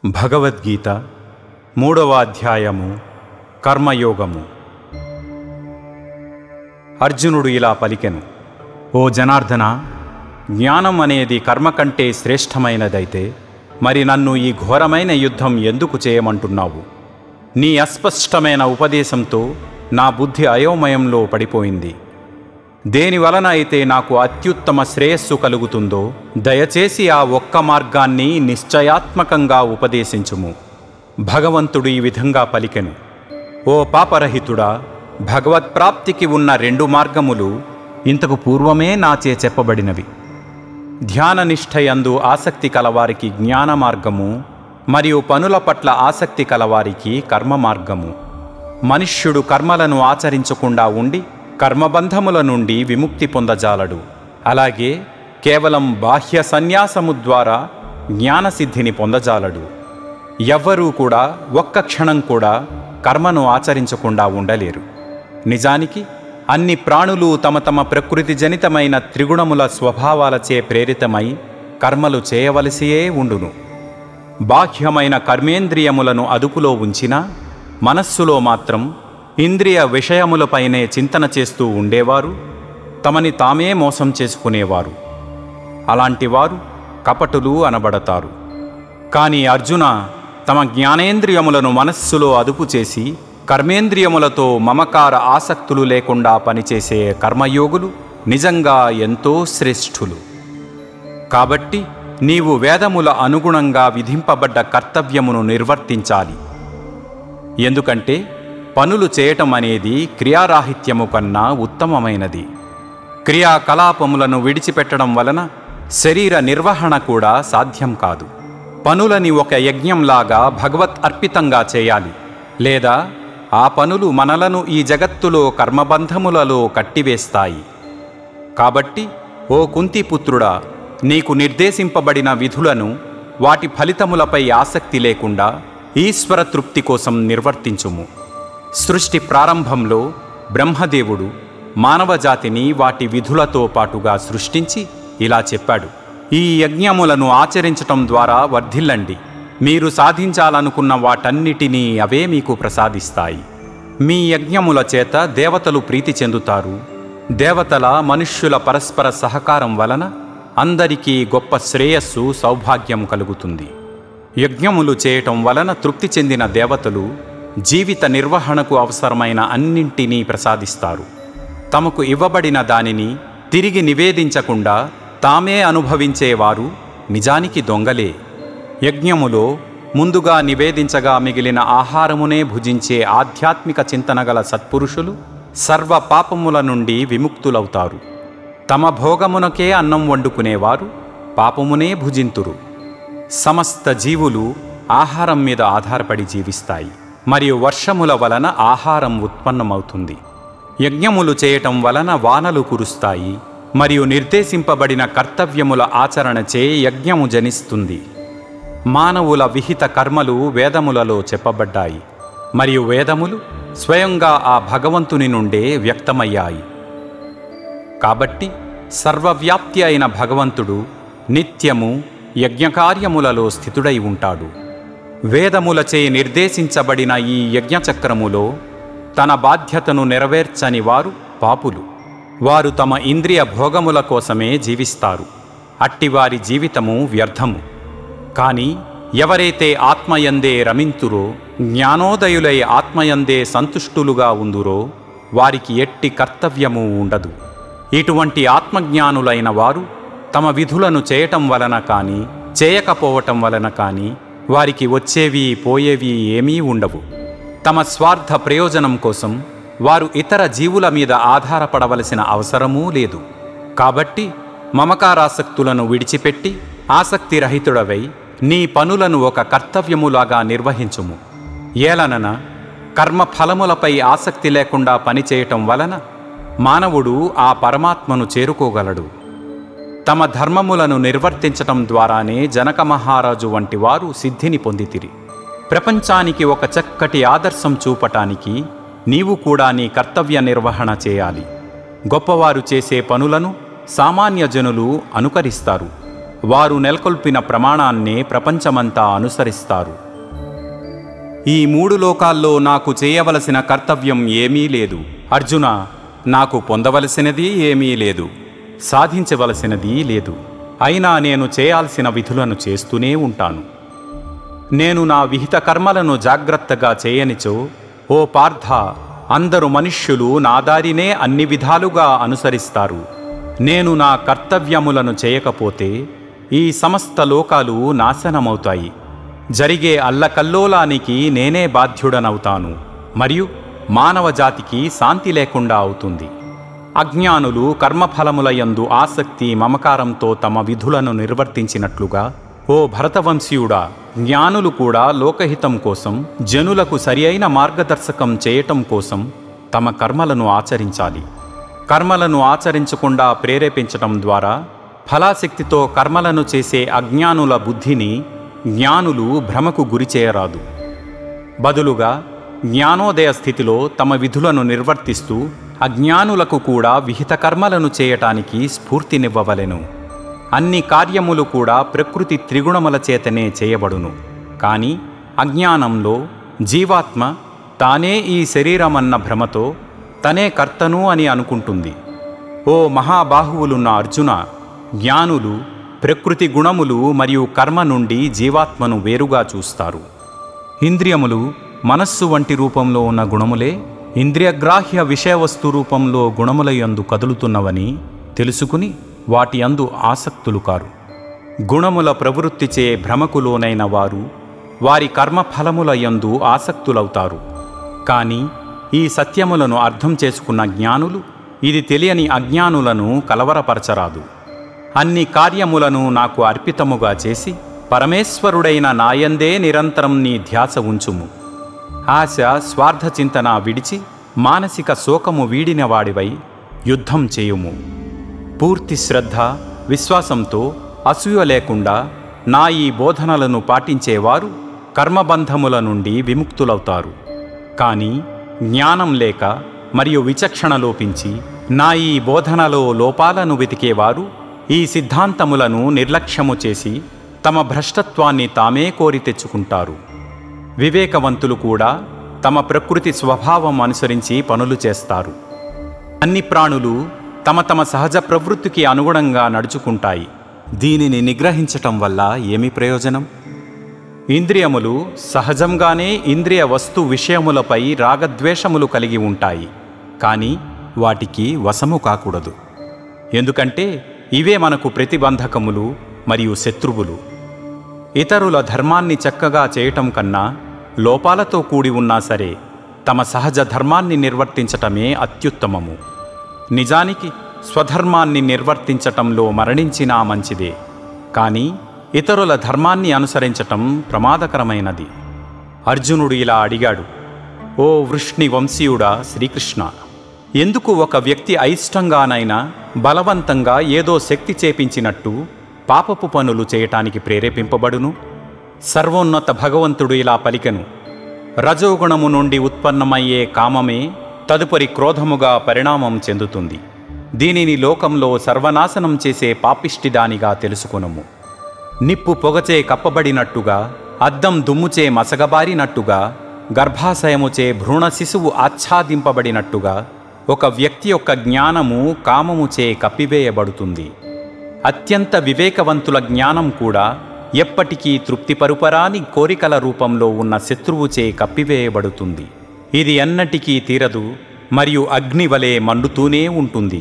భగవద్గీత మూడవ అధ్యాయము కర్మయోగము అర్జునుడు ఇలా పలికెను ఓ జనార్దన జ్ఞానం అనేది కర్మ కంటే శ్రేష్టమైనదైతే మరి నన్ను ఈ ఘోరమైన యుద్ధం ఎందుకు చేయమంటున్నావు నీ అస్పష్టమైన ఉపదేశంతో నా బుద్ధి అయోమయంలో పడిపోయింది దేని వలన అయితే నాకు అత్యుత్తమ శ్రేయస్సు కలుగుతుందో దయచేసి ఆ ఒక్క మార్గాన్ని నిశ్చయాత్మకంగా ఉపదేశించుము భగవంతుడు ఈ విధంగా పలికెను ఓ పాపరహితుడా భగవత్ప్రాప్తికి ఉన్న రెండు మార్గములు ఇంతకు పూర్వమే నాచే చెప్పబడినవి ధ్యాననిష్టయందు ఆసక్తి కలవారికి జ్ఞాన మార్గము మరియు పనుల పట్ల ఆసక్తి కలవారికి కర్మ మార్గము మనుష్యుడు కర్మలను ఆచరించకుండా ఉండి కర్మబంధముల నుండి విముక్తి పొందజాలడు అలాగే కేవలం బాహ్య సన్యాసము ద్వారా జ్ఞానసిద్ధిని పొందజాలడు ఎవ్వరూ కూడా ఒక్క క్షణం కూడా కర్మను ఆచరించకుండా ఉండలేరు నిజానికి అన్ని ప్రాణులు తమ తమ ప్రకృతి జనితమైన త్రిగుణముల స్వభావాలచే ప్రేరితమై కర్మలు చేయవలసియే ఉండును బాహ్యమైన కర్మేంద్రియములను అదుపులో ఉంచినా మనస్సులో మాత్రం ఇంద్రియ విషయములపైనే చింతన చేస్తూ ఉండేవారు తమని తామే మోసం చేసుకునేవారు అలాంటివారు కపటులు అనబడతారు కానీ అర్జున తమ జ్ఞానేంద్రియములను మనస్సులో అదుపు చేసి కర్మేంద్రియములతో మమకార ఆసక్తులు లేకుండా పనిచేసే కర్మయోగులు నిజంగా ఎంతో శ్రేష్ఠులు కాబట్టి నీవు వేదముల అనుగుణంగా విధింపబడ్డ కర్తవ్యమును నిర్వర్తించాలి ఎందుకంటే పనులు చేయటం అనేది క్రియారాహిత్యము కన్నా ఉత్తమమైనది క్రియాకలాపములను విడిచిపెట్టడం వలన శరీర నిర్వహణ కూడా సాధ్యం కాదు పనులని ఒక యజ్ఞంలాగా భగవత్ అర్పితంగా చేయాలి లేదా ఆ పనులు మనలను ఈ జగత్తులో కర్మబంధములలో కట్టివేస్తాయి కాబట్టి ఓ కుంతిపుత్రుడా నీకు నిర్దేశింపబడిన విధులను వాటి ఫలితములపై ఆసక్తి లేకుండా ఈశ్వర తృప్తి కోసం నిర్వర్తించుము సృష్టి ప్రారంభంలో బ్రహ్మదేవుడు మానవజాతిని వాటి విధులతో పాటుగా సృష్టించి ఇలా చెప్పాడు ఈ యజ్ఞములను ఆచరించటం ద్వారా వర్ధిల్లండి మీరు సాధించాలనుకున్న వాటన్నిటినీ అవే మీకు ప్రసాదిస్తాయి మీ యజ్ఞముల చేత దేవతలు ప్రీతి చెందుతారు దేవతల మనుష్యుల పరస్పర సహకారం వలన అందరికీ గొప్ప శ్రేయస్సు సౌభాగ్యం కలుగుతుంది యజ్ఞములు చేయటం వలన తృప్తి చెందిన దేవతలు జీవిత నిర్వహణకు అవసరమైన అన్నింటినీ ప్రసాదిస్తారు తమకు ఇవ్వబడిన దానిని తిరిగి నివేదించకుండా తామే అనుభవించేవారు నిజానికి దొంగలే యజ్ఞములో ముందుగా నివేదించగా మిగిలిన ఆహారమునే భుజించే ఆధ్యాత్మిక చింతనగల సత్పురుషులు సర్వ పాపముల నుండి విముక్తులవుతారు తమ భోగమునకే అన్నం వండుకునేవారు పాపమునే భుజింతురు సమస్త జీవులు ఆహారం మీద ఆధారపడి జీవిస్తాయి మరియు వర్షముల వలన ఆహారం ఉత్పన్నమవుతుంది యజ్ఞములు చేయటం వలన వానలు కురుస్తాయి మరియు నిర్దేశింపబడిన కర్తవ్యముల ఆచరణచే యజ్ఞము జనిస్తుంది మానవుల విహిత కర్మలు వేదములలో చెప్పబడ్డాయి మరియు వేదములు స్వయంగా ఆ భగవంతుని నుండే వ్యక్తమయ్యాయి కాబట్టి సర్వవ్యాప్తి అయిన భగవంతుడు నిత్యము యజ్ఞకార్యములలో స్థితుడై ఉంటాడు వేదములచే నిర్దేశించబడిన ఈ యజ్ఞచక్రములో తన బాధ్యతను నెరవేర్చని వారు పాపులు వారు తమ ఇంద్రియ భోగముల కోసమే జీవిస్తారు అట్టివారి జీవితము వ్యర్థము కానీ ఎవరైతే ఆత్మయందే రమింతురో జ్ఞానోదయులై ఆత్మయందే సంతుష్టులుగా ఉందురో వారికి ఎట్టి కర్తవ్యము ఉండదు ఇటువంటి ఆత్మజ్ఞానులైన వారు తమ విధులను చేయటం వలన కానీ చేయకపోవటం వలన కానీ వారికి వచ్చేవి పోయేవి ఏమీ ఉండవు తమ స్వార్థ ప్రయోజనం కోసం వారు ఇతర జీవుల మీద ఆధారపడవలసిన అవసరమూ లేదు కాబట్టి మమకారాసక్తులను విడిచిపెట్టి ఆసక్తిరహితుడవై నీ పనులను ఒక కర్తవ్యములాగా నిర్వహించుము ఏలనన కర్మ ఫలములపై ఆసక్తి లేకుండా పనిచేయటం వలన మానవుడు ఆ పరమాత్మను చేరుకోగలడు తమ ధర్మములను నిర్వర్తించటం ద్వారానే జనక మహారాజు వంటి వారు సిద్ధిని పొందితిరి ప్రపంచానికి ఒక చక్కటి ఆదర్శం చూపటానికి నీవు కూడా నీ కర్తవ్య నిర్వహణ చేయాలి గొప్పవారు చేసే పనులను సామాన్య జనులు అనుకరిస్తారు వారు నెలకొల్పిన ప్రమాణాన్నే ప్రపంచమంతా అనుసరిస్తారు ఈ మూడు లోకాల్లో నాకు చేయవలసిన కర్తవ్యం ఏమీ లేదు అర్జున నాకు పొందవలసినది ఏమీ లేదు సాధించవలసినది లేదు అయినా నేను చేయాల్సిన విధులను చేస్తూనే ఉంటాను నేను నా విహిత కర్మలను జాగ్రత్తగా చేయనిచో ఓ పార్థ అందరు మనుష్యులు నా దారినే అన్ని విధాలుగా అనుసరిస్తారు నేను నా కర్తవ్యములను చేయకపోతే ఈ సమస్త లోకాలు నాశనమవుతాయి జరిగే అల్లకల్లోలానికి నేనే బాధ్యుడనవుతాను మరియు మానవ జాతికి శాంతి లేకుండా అవుతుంది అజ్ఞానులు కర్మఫలములయందు ఆసక్తి మమకారంతో తమ విధులను నిర్వర్తించినట్లుగా ఓ భరతవంశీయుడా జ్ఞానులు కూడా లోకహితం కోసం జనులకు సరియైన మార్గదర్శకం చేయటం కోసం తమ కర్మలను ఆచరించాలి కర్మలను ఆచరించకుండా ప్రేరేపించటం ద్వారా ఫలాశక్తితో కర్మలను చేసే అజ్ఞానుల బుద్ధిని జ్ఞానులు భ్రమకు గురిచేయరాదు బదులుగా జ్ఞానోదయ స్థితిలో తమ విధులను నిర్వర్తిస్తూ అజ్ఞానులకు కూడా విహిత కర్మలను చేయటానికి స్ఫూర్తినివ్వవలెను అన్ని కార్యములు కూడా ప్రకృతి త్రిగుణముల చేతనే చేయబడును కానీ అజ్ఞానంలో జీవాత్మ తానే ఈ శరీరమన్న భ్రమతో తనే కర్తను అని అనుకుంటుంది ఓ మహాబాహువులున్న అర్జున జ్ఞానులు ప్రకృతి గుణములు మరియు కర్మ నుండి జీవాత్మను వేరుగా చూస్తారు ఇంద్రియములు మనస్సు వంటి రూపంలో ఉన్న గుణములే ఇంద్రియగ్రాహ్య విషయవస్తు రూపంలో గుణములయందు కదులుతున్నవని తెలుసుకుని వాటి అందు ఆసక్తులు కారు గుణముల ప్రవృత్తిచే భ్రమకు లోనైన వారు వారి కర్మఫలముల యందు ఆసక్తులవుతారు కానీ ఈ సత్యములను అర్థం చేసుకున్న జ్ఞానులు ఇది తెలియని అజ్ఞానులను కలవరపరచరాదు అన్ని కార్యములను నాకు అర్పితముగా చేసి పరమేశ్వరుడైన నాయందే నిరంతరం నీ ధ్యాస ఉంచుము ఆశ స్వార్థ చింతన విడిచి మానసిక శోకము వీడిన వాడివై యుద్ధం చేయుము పూర్తి శ్రద్ధ విశ్వాసంతో అసూయ లేకుండా నా ఈ బోధనలను పాటించేవారు కర్మబంధముల నుండి విముక్తులవుతారు కానీ జ్ఞానం లేక మరియు విచక్షణ లోపించి నా ఈ బోధనలో లోపాలను వెతికేవారు ఈ సిద్ధాంతములను నిర్లక్ష్యము చేసి తమ భ్రష్టత్వాన్ని తామే కోరి తెచ్చుకుంటారు వివేకవంతులు కూడా తమ ప్రకృతి స్వభావం అనుసరించి పనులు చేస్తారు అన్ని ప్రాణులు తమ తమ సహజ ప్రవృత్తికి అనుగుణంగా నడుచుకుంటాయి దీనిని నిగ్రహించటం వల్ల ఏమి ప్రయోజనం ఇంద్రియములు సహజంగానే ఇంద్రియ వస్తు విషయములపై రాగద్వేషములు కలిగి ఉంటాయి కానీ వాటికి వశము కాకూడదు ఎందుకంటే ఇవే మనకు ప్రతిబంధకములు మరియు శత్రువులు ఇతరుల ధర్మాన్ని చక్కగా చేయటం కన్నా లోపాలతో కూడి ఉన్నా సరే తమ సహజ ధర్మాన్ని నిర్వర్తించటమే అత్యుత్తమము నిజానికి స్వధర్మాన్ని నిర్వర్తించటంలో మరణించినా మంచిదే కానీ ఇతరుల ధర్మాన్ని అనుసరించటం ప్రమాదకరమైనది అర్జునుడు ఇలా అడిగాడు ఓ వృష్ణి వంశీయుడా శ్రీకృష్ణ ఎందుకు ఒక వ్యక్తి అయిష్టంగానైనా బలవంతంగా ఏదో శక్తి చేపించినట్టు పాపపు పనులు చేయటానికి ప్రేరేపింపబడును సర్వోన్నత భగవంతుడు ఇలా పలికెను రజోగుణము నుండి ఉత్పన్నమయ్యే కామమే తదుపరి క్రోధముగా పరిణామం చెందుతుంది దీనిని లోకంలో సర్వనాశనం చేసే పాపిష్టిదానిగా తెలుసుకొనుము నిప్పు పొగచే కప్పబడినట్టుగా అద్దం దుమ్ముచే మసగబారినట్టుగా గర్భాశయముచే భ్రూణ శిశువు ఆచ్ఛాదింపబడినట్టుగా ఒక వ్యక్తి యొక్క జ్ఞానము కామముచే కప్పివేయబడుతుంది అత్యంత వివేకవంతుల జ్ఞానం కూడా ఎప్పటికీ తృప్తిపరుపరాని కోరికల రూపంలో ఉన్న శత్రువుచే కప్పివేయబడుతుంది ఇది ఎన్నటికీ తీరదు మరియు అగ్ని వలె మండుతూనే ఉంటుంది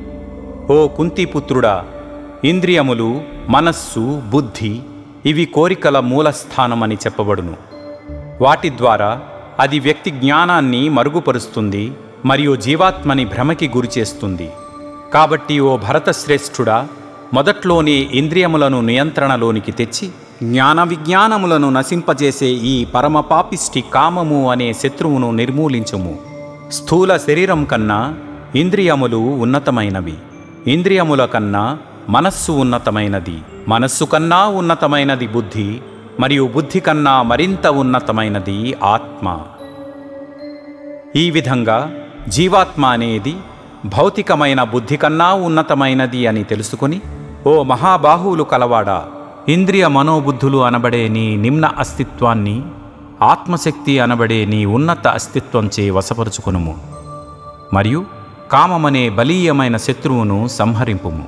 ఓ కుంతిపుత్రుడా ఇంద్రియములు మనస్సు బుద్ధి ఇవి కోరికల మూలస్థానమని చెప్పబడును వాటి ద్వారా అది వ్యక్తి జ్ఞానాన్ని మరుగుపరుస్తుంది మరియు జీవాత్మని భ్రమకి గురిచేస్తుంది కాబట్టి ఓ భరతశ్రేష్ఠుడా మొదట్లోనే ఇంద్రియములను నియంత్రణలోనికి తెచ్చి జ్ఞాన విజ్ఞానములను నశింపజేసే ఈ పరమపాపిష్టి కామము అనే శత్రువును నిర్మూలించుము స్థూల శరీరం కన్నా ఇంద్రియములు ఉన్నతమైనవి ఇంద్రియముల కన్నా మనస్సు ఉన్నతమైనది మనస్సు కన్నా ఉన్నతమైనది బుద్ధి మరియు బుద్ధి కన్నా మరింత ఉన్నతమైనది ఆత్మ ఈ విధంగా జీవాత్మ అనేది భౌతికమైన బుద్ధి కన్నా ఉన్నతమైనది అని తెలుసుకుని ఓ మహాబాహువులు కలవాడా ఇంద్రియ మనోబుద్ధులు అనబడే నీ నిమ్న అస్తిత్వాన్ని ఆత్మశక్తి అనబడే నీ ఉన్నత అస్తిత్వంచే వశపరుచుకునుము మరియు కామమనే బలీయమైన శత్రువును సంహరింపుము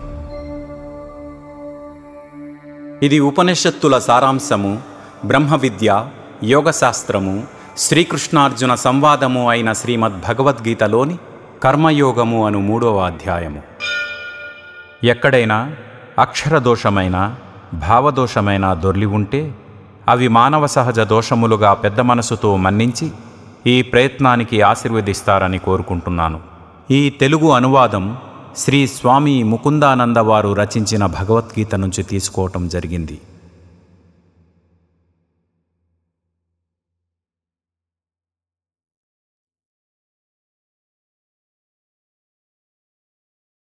ఇది ఉపనిషత్తుల సారాంశము బ్రహ్మ విద్య యోగశాస్త్రము శ్రీకృష్ణార్జున సంవాదము అయిన శ్రీమద్ భగవద్గీతలోని కర్మయోగము అను మూడవ అధ్యాయము ఎక్కడైనా అక్షరదోషమైన భావదోషమైన దొర్లి ఉంటే అవి మానవ సహజ దోషములుగా పెద్ద మనసుతో మన్నించి ఈ ప్రయత్నానికి ఆశీర్వదిస్తారని కోరుకుంటున్నాను ఈ తెలుగు అనువాదం శ్రీ స్వామి ముకుందానంద వారు రచించిన భగవద్గీత నుంచి తీసుకోవటం జరిగింది